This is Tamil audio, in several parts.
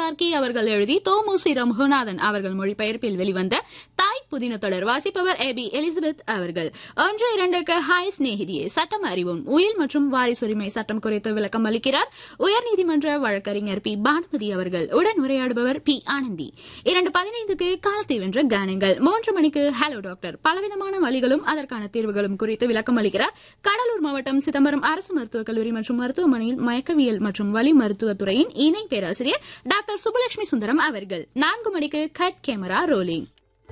சார்கி அவர்கள் எழுதி தோமுசி ரகுநாதன் அவர்கள் மொழிபெயர்ப்பில் வெளிவந்த தாய் புதின தொடர் வாசிப்பவர் ஏபி எலிசபெத் அவர்கள் ஒன்று இரண்டுக்கு ஹாய் சிநேகிதியே சட்டம் அறிவும் உயில் மற்றும் வாரிசுரிமை சட்டம் குறித்து விளக்கம் அளிக்கிறார் உயர்நீதிமன்ற வழக்கறிஞர் பி பானுமதி அவர்கள் உடன் உரையாடுபவர் பி ஆனந்தி இரண்டு பதினைந்துக்கு காலத்தை வென்ற கானங்கள் மூன்று மணிக்கு ஹலோ டாக்டர் பலவிதமான வழிகளும் அதற்கான தீர்வுகளும் குறித்து விளக்கம் அளிக்கிறார் கடலூர் மாவட்டம் சிதம்பரம் அரசு மருத்துவக் கல்லூரி மற்றும் மருத்துவமனையில் மயக்கவியல் மற்றும் வலி மருத்துவத்துறையின் இணை பேராசிரியர் டாக்டர் சுப்புலட்சுமி சுந்தரம் அவர்கள் நான்கு மணிக்கு கட் கேமரா ரோலிங்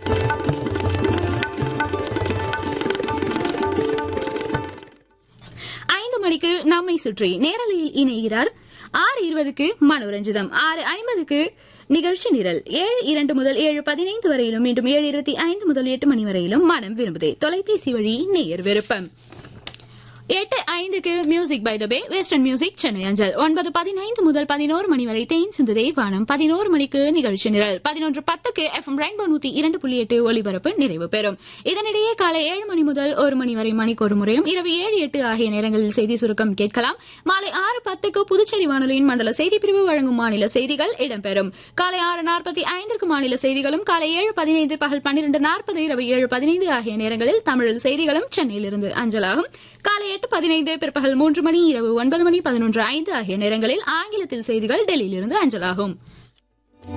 ஐந்து மணிக்கு நம்மை சுற்றி நேரலையில் இணைகிறார் ஆறு இருபதுக்கு மனோரஞ்சிதம் ஆறு ஐம்பதுக்கு நிகழ்ச்சி நிரல் ஏழு இரண்டு முதல் ஏழு பதினைந்து வரையிலும் மீண்டும் ஏழு இருபத்தி ஐந்து முதல் எட்டு மணி வரையிலும் மனம் விரும்புதே தொலைபேசி வழி நேயர் விருப்பம் எட்டு ஐந்துக்கு music by the bay western music Chennai அஞ்சல் ஒன்பது பதினைந்து முதல் பதினோரு மணி வரை தேன் சிந்துதே வானம் பதினோரு மணிக்கு நிகழ்ச்சி நிரல் பதினொன்று பத்துக்கு எஃப் எம் ரெயின்போ நூத்தி இரண்டு புள்ளி எட்டு ஒலிபரப்பு நிறைவு பெறும் இதனிடையே காலை ஏழு மணி முதல் ஒரு மணி வரை மணிக்கு ஒரு முறையும் இரவு ஏழு எட்டு ஆகிய நேரங்களில் செய்தி சுருக்கம் கேட்கலாம் மாலை ஆறு பத்துக்கு புதுச்சேரி வானொலியின் மண்டல செய்தி பிரிவு வழங்கும் மாநில செய்திகள் இடம்பெறும் காலை ஆறு நாற்பத்தி ஐந்திற்கு மாநில செய்திகளும் காலை ஏழு பதினைந்து பகல் பன்னிரண்டு நாற்பது இரவு ஏழு பதினைந்து ஆகிய நேரங்களில் தமிழில் செய்திகளும் சென்னையிலிருந்து அஞ்சலாகும் காலை எட்டு பதினைந்து பிற்பகல் மூன்று மணி இரவு ஒன்பது மணி பதினொன்று ஐந்து ஆகிய நேரங்களில் ஆங்கிலத்தில் செய்திகள் டெல்லியிலிருந்து அஞ்சலாகும்